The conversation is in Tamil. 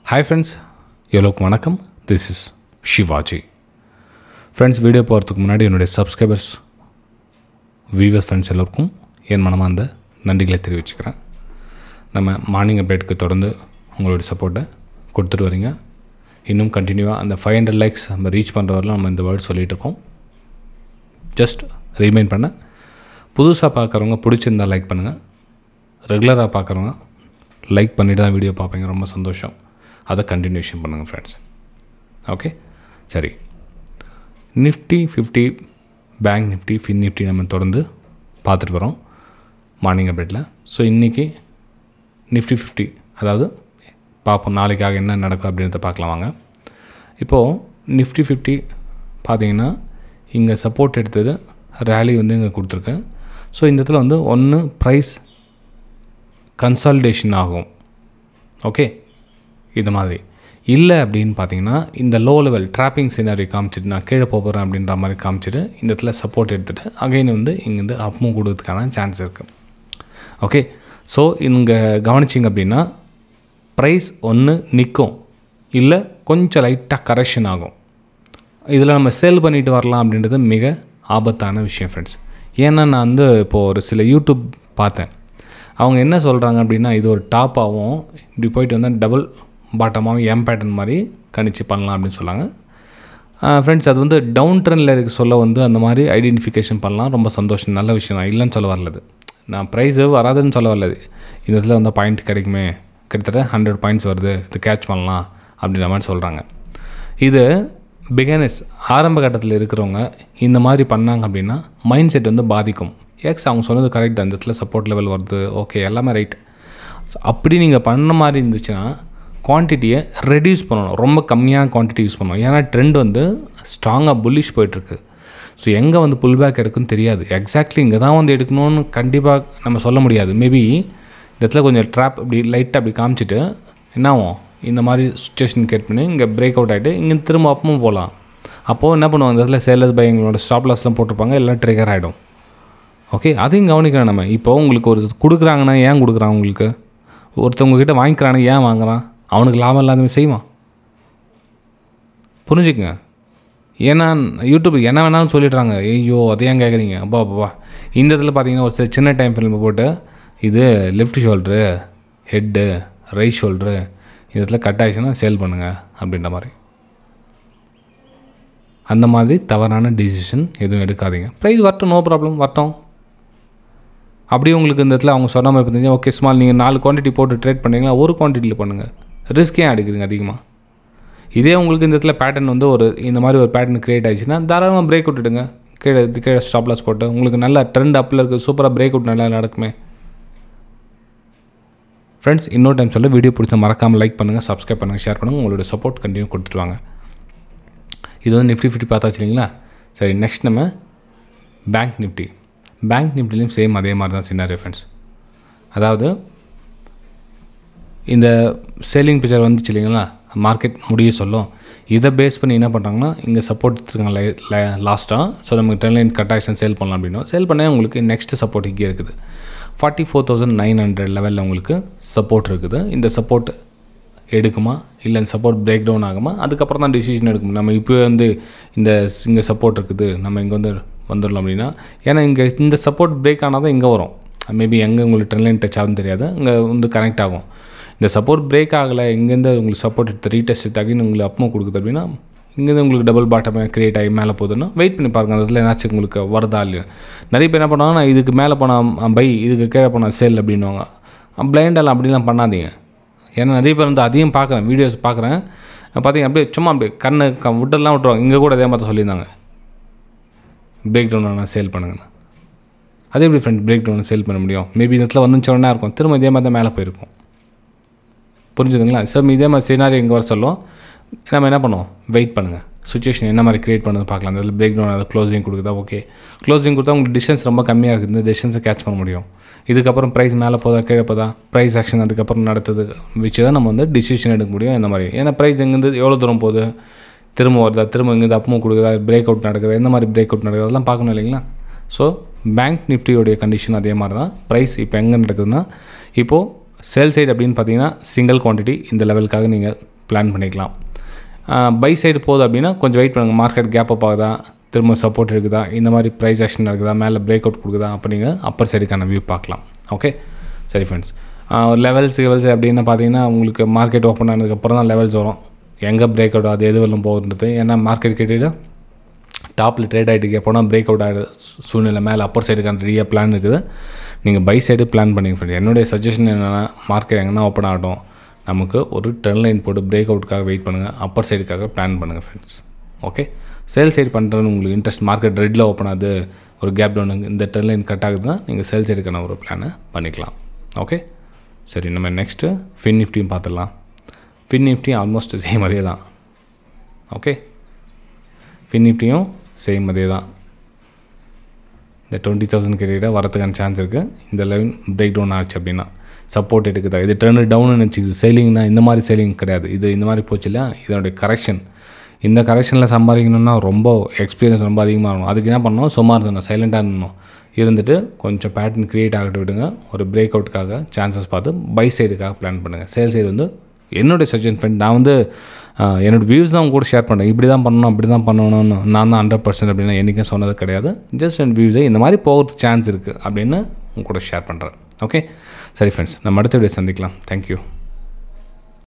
ஹாய் ஃப்ரெண்ட்ஸ் எல்லோருக்கும் வணக்கம் this is Shivaji friends video போகிறதுக்கு முன்னாடி என்னுடைய சப்ஸ்கிரைபர்ஸ் வியூவர்ஸ் ஃப்ரெண்ட்ஸ் எல்லோருக்கும் என் மனமார்ந்த நன்றிகளை தெரிவிச்சுக்கிறேன் நம்ம மார்னிங் அப்டேட்டுக்கு தொடர்ந்து உங்களுடைய சப்போர்ட்டை கொடுத்துட்டு வரீங்க இன்னும் கண்டினியூவாக அந்த ஃபைவ் ஹண்ட்ரட் லைக்ஸ் நம்ம ரீச் பண்ணுற வரலாம் நம்ம இந்த வேர்ட் சொல்லிகிட்டு இருக்கோம் ஜஸ்ட் ரீமைண்ட் பண்ண புதுசாக பார்க்குறவங்க பிடிச்சிருந்தா லைக் பண்ணுங்கள் ரெகுலராக பார்க்குறவங்க லைக் பண்ணிட்டு தான் வீடியோ பார்ப்பீங்க ரொம்ப சந்தோஷம் அதை கண்டினியூஷன் பண்ணுங்கள் ஃப்ரெண்ட்ஸ் ஓகே சரி Nifty Fifty Bank Nifty Fin Nifty நம்ம தொடர்ந்து பார்த்துட்டு வரோம் மார்னிங் அப்டேட்டில் ஸோ இன்றைக்கி நிஃப்டி ஃபிஃப்டி அதாவது பார்ப்போம் நாளைக்காக என்ன நடக்கும் அப்படின்றத பார்க்கலாம் வாங்க இப்போது நிஃப்டி ஃபிஃப்டி பார்த்தீங்கன்னா இங்கே சப்போர்ட் எடுத்தது ரேலி வந்து இங்கே கொடுத்துருக்கு ஸோ இந்த இடத்துல வந்து ஒன்று ப்ரைஸ் கன்சால்டேஷன் ஆகும் ஓகே இது மாதிரி இல்லை அப்படின்னு பார்த்தீங்கன்னா இந்த லோ லெவல் ட்ராப்பிங் சினாரி காமிச்சிட்டு நான் கீழே போக போகிறேன் அப்படின்ற மாதிரி காமிச்சிட்டு இந்த இடத்துல சப்போர்ட் எடுத்துகிட்டு அகைன் வந்து இங்கேருந்து அப்பும் கொடுக்கறதுக்கான சான்ஸ் இருக்குது ஓகே ஸோ இங்கே கவனிச்சிங்க அப்படின்னா ப்ரைஸ் ஒன்று நிற்கும் இல்லை கொஞ்சம் லைட்டாக கரெக்ஷன் ஆகும் இதில் நம்ம சேல் பண்ணிட்டு வரலாம் அப்படின்றது மிக ஆபத்தான விஷயம் ஃப்ரெண்ட்ஸ் ஏன்னா நான் வந்து இப்போது ஒரு சில யூடியூப் பார்த்தேன் அவங்க என்ன சொல்கிறாங்க அப்படின்னா இது ஒரு டாப்பாகவும் இப்படி போயிட்டு வந்தால் டபுள் பாட்டமாகவும் எம் பேட்டர்ன் மாதிரி கணிச்சு பண்ணலாம் அப்படின்னு சொன்னாங்க ஃப்ரெண்ட்ஸ் அது வந்து டவுன் ட்ரெண்டில் இருக்க சொல்ல வந்து அந்த மாதிரி ஐடென்டிஃபிகேஷன் பண்ணலாம் ரொம்ப சந்தோஷம் நல்ல விஷயம் தான் இல்லைன்னு சொல்ல வரலது நான் ப்ரைஸு வராதுன்னு சொல்ல வரலது இந்த இடத்துல வந்து பாயிண்ட் கிடைக்குமே கிட்டத்தட்ட ஹண்ட்ரட் பாயிண்ட்ஸ் வருது இது கேட்ச் பண்ணலாம் அப்படின்ற மாதிரி சொல்கிறாங்க இது பிகனஸ் ஆரம்ப கட்டத்தில் இருக்கிறவங்க இந்த மாதிரி பண்ணாங்க அப்படின்னா மைண்ட் செட் வந்து பாதிக்கும் எக்ஸ் அவங்க சொன்னது கரெக்ட் அந்த இடத்துல சப்போர்ட் லெவல் வருது ஓகே எல்லாமே ரைட் அப்படி நீங்கள் பண்ண மாதிரி இருந்துச்சுன்னா குவான்டிட்டியை ரெடியூஸ் பண்ணணும் ரொம்ப கம்மியான குவான்டிட்டி யூஸ் பண்ணணும் ஏன்னா ட்ரெண்ட் வந்து ஸ்ட்ராங்காக புல்லிஷ் போயிட்டுருக்கு ஸோ எங்கே வந்து புல் பேக் எடுக்குன்னு தெரியாது எக்ஸாக்ட்லி இங்கே தான் வந்து எடுக்கணும்னு கண்டிப்பாக நம்ம சொல்ல முடியாது மேபி இந்த இடத்துல கொஞ்சம் ட்ராப் இப்படி லைட்டாக அப்படி காமிச்சிட்டு என்ன ஆகும் இந்த மாதிரி சுச்சுவேஷன் கேட் பண்ணி இங்கே பிரேக் அவுட் ஆகிட்டு இங்கே திரும்ப அப்பவும் போகலாம் அப்போது என்ன பண்ணுவாங்க இந்த இடத்துல சேலர்ஸ் பை எங்களோட ஸ்டாப் லாஸ்லாம் போட்டிருப்பாங்க எல்லாம் ட்ரிகர் ஆகிடும் ஓகே அதையும் கவனிக்கிறோம் நம்ம இப்போ உங்களுக்கு ஒரு கொடுக்குறாங்கன்னா ஏன் கொடுக்குறான் உங்களுக்கு ஒருத்தவங்க கிட்ட வாங்கிக்கிறானே ஏன் வாங்குறான் அவனுக்கு லாபம் இல்லாதமே செய்வான் புரிஞ்சுக்குங்க ஏன்னா யூடியூப் என்ன வேணாலும் சொல்லிடுறாங்க ஐயோ அதை ஏன் கேட்குறீங்க அப்பா அப்பா இந்த இடத்துல பார்த்தீங்கன்னா ஒரு சில சின்ன டைம் ஃபில்ம் போட்டு இது left shoulder head right shoulder இந்த இடத்துல கட் ஆயிடுச்சுன்னா சேல் பண்ணுங்கள் அப்படின்ற மாதிரி அந்த மாதிரி தவறான டிசிஷன் எதுவும் எடுக்காதீங்க ப்ரைஸ் வரட்டும் நோ ப்ராப்ளம் வரட்டும் அப்படியே உங்களுக்கு இந்த இடத்துல அவங்க சொன்ன மாதிரி பார்த்தீங்கன்னா ஓகே ஸ்மால் நீங்கள் நாலு குவான்டிட்டி போட்டு ட்ரேட் பண்ணுறீங்களா ஒரு குவான்டிட்டியில் பண்ணுங்கள் ரிஸ்க் ஏன் எடுக்கிறீங்க அதிகமாக இதே உங்களுக்கு இந்த இடத்துல பேட்டர்ன் வந்து ஒரு இந்த மாதிரி ஒரு பேட்டர்ன் க்ரியேட் ஆயிடுச்சுன்னா தாராளமாக பிரேக் விட்டுடுங்க கீழே கீழே ஸ்டாப் லாஸ் போட்டு உங்களுக்கு நல்ல ட்ரெண்ட் அப்பில் இருக்குது சூப்பராக பிரேக் அவுட் நல்லா நடக்குமே ஃப்ரெண்ட்ஸ் இன்னொரு டைம் சொல்ல வீடியோ பிடிச்ச மறக்காமல் லைக் பண்ணுங்கள் சப்ஸ்கிரைப் பண்ணுங்கள் ஷேர் பண்ணுங்கள் உங்களோட சப்போர்ட் கண்டினியூ கொடுத்துட்டு வாங்க இது வந்து நிஃப்டி ஃபிஃப்டி பார்த்தாச்சு இல்லைங்களா சரி நெக்ஸ்ட் நம்ம பேங்க் நிஃப்டி பேங்க் நிஃப்டிலையும் சேம் அதே மாதிரி தான் சின்ன ஃப்ரெண்ட்ஸ் அதாவது இந்த சேலிங் பிக்சர் வந்துச்சு இல்லைங்களா மார்க்கெட் முடிய சொல்லும் இதை பேஸ் பண்ணி என்ன பண்ணுறாங்கன்னா இங்கே சப்போர்ட் எடுத்துருக்காங்க லாஸ்ட்டாக ஸோ நமக்கு ten line cut action sell பண்ணலாம் அப்படின்னா சேல் பண்ணால் உங்களுக்கு நெக்ஸ்ட் சப்போர்ட் இங்கே இருக்குது forty four thousand nine hundred லெவலில் உங்களுக்கு சப்போர்ட் இருக்குது இந்த சப்போர்ட் எடுக்குமா இல்லை இந்த சப்போர்ட் பிரேக் டவுன் ஆகுமா அதுக்கப்புறம் தான் டிசிஷன் எடுக்கணும் நம்ம இப்போ வந்து இந்த இங்கே சப்போர்ட் இருக்குது நம்ம இங்கே வந்து வந்துடலாம் அப்படின்னா ஏன்னா இங்கே இந்த சப்போர்ட் பிரேக் ஆனால் தான் இங்கே வரும் மேபி எங்கே உங்களுக்கு ட்ரெண்ட் லைன் டச் ஆகுதுன்னு தெரியாது இங்கே வந்து கனெக்ட் ஆகும் இந்த சப்போர்ட் பிரேக் ஆகலை எங்கேருந்து உங்களுக்கு சப்போர்ட் எடுத்து ரீடெஸ்ட் எடுத்தாக்கி உங்களுக்கு அப்பமும் கொடுக்குது அப்படின்னா இங்கேருந்து உங்களுக்கு டபுள் பாட்டம் க்ரியேட் ஆகி மேலே போகுதுன்னா வெயிட் பண்ணி பாருங்கள் அந்த இடத்துல என்னாச்சும் உங்களுக்கு வருதா இல்லையா நிறைய பேர் என்ன பண்ணுவாங்கன்னா இதுக்கு மேலே போனால் பை இதுக்கு கீழே போனால் சேல் அப்படின்வாங்க பிளைண்டெல்லாம் அப்படிலாம் பண்ணாதீங்க ஏன்னா நிறைய பேர் வந்து அதையும் பார்க்குறேன் வீடியோஸ் பார்க்குறேன் பார்த்தீங்க அப்படியே சும்மா அப்படியே கண்ணு க விட்டெல்லாம் விட்டுருவாங்க இங்கே கூட அதே மாதிரி சொல்லியிருந்தாங்க பிரேக் டவுன் ஆனால் சேல் பண்ணுங்கண்ணா அதே எப்படி ஃப்ரெண்ட் பிரேக் டவுன் சேல் பண்ண முடியும் மேபி இந்த இடத்துல வந்து சொன்னா இருக்கும் திரும்ப இதே மாதிரி தான் மேலே போயிருக்கும் புரிஞ்சுதுங்களா சார் இதே மாதிரி சினாரி இங்கே வர சொல்லும் நம்ம என்ன பண்ணுவோம் வெயிட் பண்ணுங்கள் சுச்சுவேஷன் என்ன மாதிரி க்ரியேட் பண்ணுறது பார்க்கலாம் அதில் பிரேக் டவுன் அதை க்ளோசிங் கொடுக்குதா ஓகே க்ளோசிங் கொடுத்தா உங்களுக்கு டிஸ்டன்ஸ் ரொம்ப கம்மியாக இருக்குது இந்த டிஸ்டன்ஸை கேட்ச் பண்ண முடியும் இதுக்கப்புறம் ப்ரைஸ் மேலே போதா கீழே போதா ப்ரைஸ் ஆக்ஷன் அதுக்கப்புறம் நடத்துது வச்சு தான் நம்ம வந்து டிசிஷன் எடுக்க முடியும் இந்த மாதிரி ஏன்னா ப்ரைஸ் எங்கேருந்து எவ்வளோ தூரம் போகுது திரும்ப வருதா திரும்ப எங்கேருந்து அப்பமும் கொடுக்குதா பிரேக் அவுட் நடக்குது எந்த மாதிரி பிரேக் அவுட் நடக்குது அதெல்லாம் பார்க்கணும் இல்லைங்களா ஸோ பேங்க் நிஃப்டியோடைய கண்டிஷன் அதே மாதிரி தான் ப்ரைஸ் இப்போ எங்கே நடக்குதுன்னா இப்போது சேல் சைடு அப்படின்னு பார்த்தீங்கன்னா சிங்கிள் குவான்டிட்டி இந்த லெவலுக்காக நீங்கள் பிளான் பண்ணிக்கலாம் பை சைடு போகுது அப்படின்னா கொஞ்சம் வெயிட் பண்ணுங்கள் மார்க்கெட் கேப் அப் ஆகுதா திரும்ப சப்போர்ட் இருக்குதா இந்த மாதிரி ப்ரைஸ் ஆக்ஷன் இருக்குதா மேலே பிரேக் அவுட் கொடுக்குதா அப்போ நீங்கள் அப்பர் சைடுக்கான வியூ பார்க்கலாம் ஓகே சரி ஃப்ரெண்ட்ஸ் லெவல்ஸ் லெவல்ஸ் அப்படின்னா பார்த்தீங்கன்னா உங்களுக்கு மார்க்கெட் ஓப்பன் ஆனதுக்கப்புறம் தான் லெவல்ஸ் வரும் எங்கே பிரேக் அவுட் ஆகுது எது வரலும் போகுன்றது ஏன்னா மார்க்கெட் கேட்டு டாப்பில் ட்ரேட் ஆகிட்டு போனால் பிரேக் அவுட் ஆகிடுது சூழ்நிலை மேலே அப்பர் சைடுக்கான ரெடியாக பிளான் இருக்குது நீங்கள் பை சைடு பிளான் பண்ணிங்க ஃப்ரெண்ட்ஸ் என்னுடைய சஜஷன் என்னென்னா மார்க்கெட் எங்கன்னா ஓப்பன் ஆகட்டும் நமக்கு ஒரு ட்ரெண்ட் லைன் போட்டு பிரேக் அவுட்டுக்காக வெயிட் பண்ணுங்கள் அப்பர் சைடுக்காக பிளான் பண்ணுங்கள் ஃப்ரெண்ட்ஸ் ஓகே சேல் சைடு பண்ணுறது உங்களுக்கு இன்ட்ரெஸ்ட் மார்க்கெட் ரெட்டில் ஓப்பன் ஆகுது ஒரு கேப் டவுன் இந்த ட்ரெண்ட் லைன் கட் ஆகுதுன்னா நீங்கள் சேல் சைடுக்கான ஒரு பிளானை பண்ணிக்கலாம் ஓகே சரி நம்ம நெக்ஸ்ட்டு ஃபின் நிஃப்டியும் பார்த்துடலாம் ஃபின் நிஃப்டி ஆல்மோஸ்ட் சேம் அதே தான் ஓகே ஃபின் நிஃப்டியும் சேம் அதே தான் இந்த டுவெண்ட்டி தௌசண்ட் கிட்ட வரதுக்கான சான்ஸ் இருக்குது இந்த லெவன் பிரேக் டவுன் ஆச்சு அப்படின்னா சப்போர்ட் எடுக்குதா இது ட்ரெண்ட் டவுன் வச்சு சேலிங்னா இந்த மாதிரி சேலிங் கிடையாது இது இந்த மாதிரி போச்சு இல்லையா இதனுடைய கரெக்ஷன் இந்த கரெக்ஷனில் சம்பாதிக்கணும்னா ரொம்ப எக்ஸ்பீரியன்ஸ் ரொம்ப அதிகமாக இருக்கும் அதுக்கு என்ன பண்ணணும் சும்மா இருந்தணும் சைலண்ட்டாக இருந்தணும் இருந்துட்டு கொஞ்சம் பேட்டர்ன் க்ரியேட் ஆகிட்டு விடுங்க ஒரு பிரேக் அவுட்டுக்காக சான்சஸ் பார்த்து பை சைடுக்காக பிளான் பண்ணுங்கள் சேல் சைடு வந்து என்னுடைய சஜஷன் ஃப்ரெண்ட் நான் வந்து என்னோடய வியூஸ் தான் கூட ஷேர் பண்ணேன் இப்படி தான் பண்ணணும் அப்படி தான் பண்ணணும்னு நான் தான் ஹண்ட்ரட் பர்சன்ட் அப்படின்னு என்றைக்கும் சொன்னது கிடையாது ஜஸ்ட் என் வியூஸை இந்த மாதிரி போகிறதுக்கு சான்ஸ் இருக்குது அப்படின்னு உங்க கூட ஷேர் பண்ணுறேன் ஓகே சரி ஃப்ரெண்ட்ஸ் நம்ம அடுத்த வீடியோ சந்திக்கலாம் தேங்க்யூ